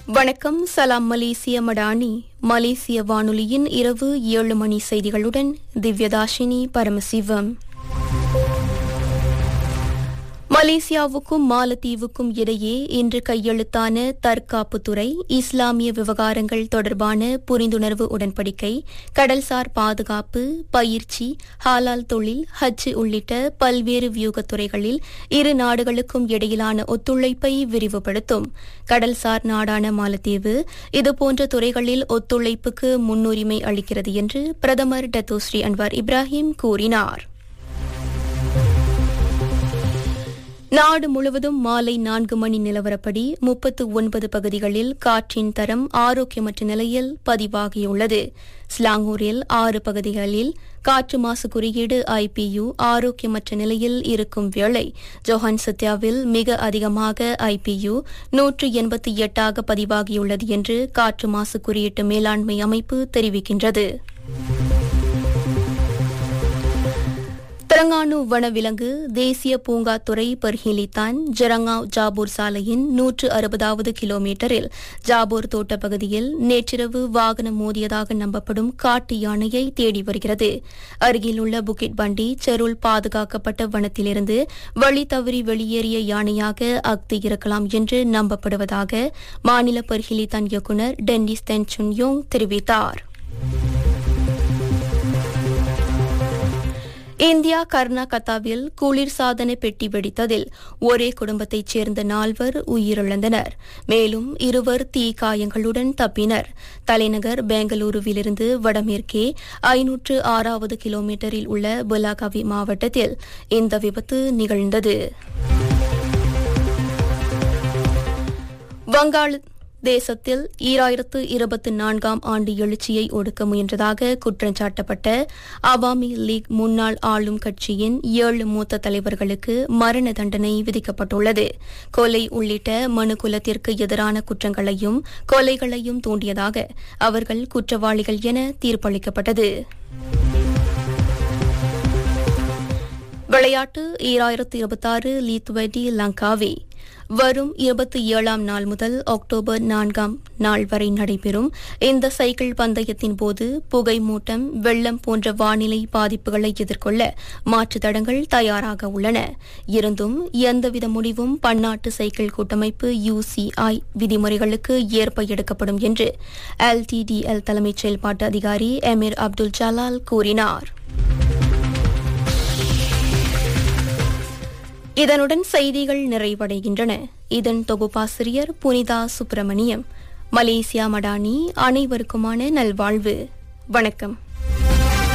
வணக்கம் சலாம் மலேசிய மடானி மலேசிய வானொலியின் இரவு ஏழு மணி செய்திகளுடன் திவ்யதாஷினி பரமசிவம் மலேசியாவுக்கும் மாலத்தீவுக்கும் இடையே இன்று கையெழுத்தான தற்காப்புத்துறை இஸ்லாமிய விவகாரங்கள் தொடர்பான புரிந்துணர்வு உடன்படிக்கை கடல்சார் பாதுகாப்பு பயிற்சி ஹாலால் தொழில் ஹஜ் உள்ளிட்ட பல்வேறு வியூகத் துறைகளில் இரு நாடுகளுக்கும் இடையிலான ஒத்துழைப்பை விரிவுபடுத்தும் கடல்சார் நாடான மாலத்தீவு இதுபோன்ற துறைகளில் ஒத்துழைப்புக்கு முன்னுரிமை அளிக்கிறது என்று பிரதமர் டத்தோஸ்ரீ அன்வார் இப்ராஹிம் கூறினார் நாடு முழுவதும் மாலை நான்கு மணி நிலவரப்படி முப்பத்து ஒன்பது பகுதிகளில் காற்றின் தரம் ஆரோக்கியமற்ற நிலையில் பதிவாகியுள்ளது ஸ்லாங்கூரில் ஆறு பகுதிகளில் காற்று மாசு குறியீடு ஐபியு ஆரோக்கியமற்ற நிலையில் இருக்கும் வேளை ஜோஹான் சத்யாவில் மிக அதிகமாக ஐபியு நூற்று எண்பத்தி எட்டாக பதிவாகியுள்ளது என்று காற்று மாசு குறியீட்டு மேலாண்மை அமைப்பு தெரிவிக்கின்றது திரங்கானு வனவிலங்கு தேசிய பூங்கா துறை பர்ஹிலித்தான் ஜரங்காவ் ஜாபூர் சாலையின் நூற்று அறுபதாவது கிலோமீட்டரில் ஜாபூர் தோட்ட பகுதியில் நேற்றிரவு வாகனம் மோதியதாக நம்பப்படும் காட்டு யானையை தேடி வருகிறது அருகிலுள்ள புக்கிட் பண்டி செருள் பாதுகாக்கப்பட்ட வனத்திலிருந்து வழி தவறி வெளியேறிய யானையாக அக்தி இருக்கலாம் என்று நம்பப்படுவதாக மாநில பர்ஹிலித்தான் இயக்குநர் டென்னிஸ் தென் சுன்யோங் தெரிவித்தார் இந்தியா கர்நாடகாவில் குளிர்சாதன பெட்டி வெடித்ததில் ஒரே குடும்பத்தைச் சேர்ந்த நால்வர் உயிரிழந்தனர் மேலும் இருவர் தீக்காயங்களுடன் தப்பினர் தலைநகர் பெங்களூருவிலிருந்து வடமேற்கே ஐநூற்று ஆறாவது கிலோமீட்டரில் உள்ள பொலாகவி மாவட்டத்தில் இந்த விபத்து நிகழ்ந்தது வங்காள தேசத்தில் ஈராயிரத்து இருபத்தி நான்காம் ஆண்டு எழுச்சியை ஒடுக்க முயன்றதாக குற்றஞ்சாட்டப்பட்ட அவாமி லீக் முன்னாள் ஆளும் கட்சியின் ஏழு மூத்த தலைவர்களுக்கு மரண தண்டனை விதிக்கப்பட்டுள்ளது கொலை உள்ளிட்ட மனுகுலத்திற்கு எதிரான குற்றங்களையும் கொலைகளையும் தூண்டியதாக அவர்கள் குற்றவாளிகள் என தீர்ப்பளிக்கப்பட்டது விளையாட்டு ஈராயிரத்து இருபத்தாறு லீத்வடி லங்காவி வரும் இருபத்தி ஏழாம் நாள் முதல் அக்டோபர் நான்காம் நாள் வரை நடைபெறும் இந்த சைக்கிள் பந்தயத்தின் போது புகை மூட்டம் வெள்ளம் போன்ற வானிலை பாதிப்புகளை எதிர்கொள்ள மாற்று தடங்கள் தயாராக உள்ளன இருந்தும் எந்தவித முடிவும் பன்னாட்டு சைக்கிள் கூட்டமைப்பு யுசிஐ விதிமுறைகளுக்கு ஏற்ப எடுக்கப்படும் என்று எல்டிடிஎல் தலைமைச் செயல்பாட்டு அதிகாரி எமிர் அப்துல் ஜலால் கூறினார் இதனுடன் செய்திகள் நிறைவடைகின்றன இதன் தொகுப்பாசிரியர் புனிதா சுப்பிரமணியம் மலேசியா மடானி அனைவருக்குமான நல்வாழ்வு வணக்கம்